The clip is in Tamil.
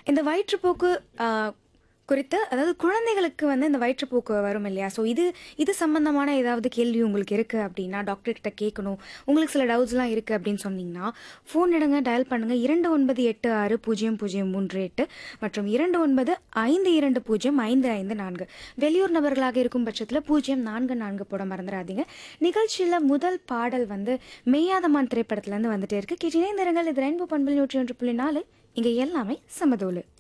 இந்த வயிற்றுப்போக்கு ஆ, குறித்து அதாவது குழந்தைகளுக்கு வந்து இந்த வயிற்றுப்போக்கு வரும் இல்லையா ஸோ இது இது சம்பந்தமான ஏதாவது கேள்வி உங்களுக்கு இருக்குது அப்படின்னா டாக்டர் கிட்ட கேட்கணும் உங்களுக்கு சில டவுட்ஸ்லாம் இருக்குது அப்படின்னு சொன்னீங்கன்னா ஃபோன் எடுங்க டயல் பண்ணுங்கள் இரண்டு ஒன்பது எட்டு ஆறு பூஜ்ஜியம் பூஜ்ஜியம் மூன்று எட்டு மற்றும் இரண்டு ஒன்பது ஐந்து இரண்டு பூஜ்ஜியம் ஐந்து ஐந்து நான்கு வெளியூர் நபர்களாக இருக்கும் பட்சத்தில் பூஜ்ஜியம் நான்கு நான்கு போட மறந்துடாதீங்க நிகழ்ச்சியில் முதல் பாடல் வந்து மெய்யாதமான் திரைப்படத்துலேருந்து வந்துட்டே இருக்கு கேட்டினே இந்த இது ரெயின்போ பண்புகள் நூற்றி ஒன்று புள்ளி நாலு இங்கே எல்லாமே சமதோலு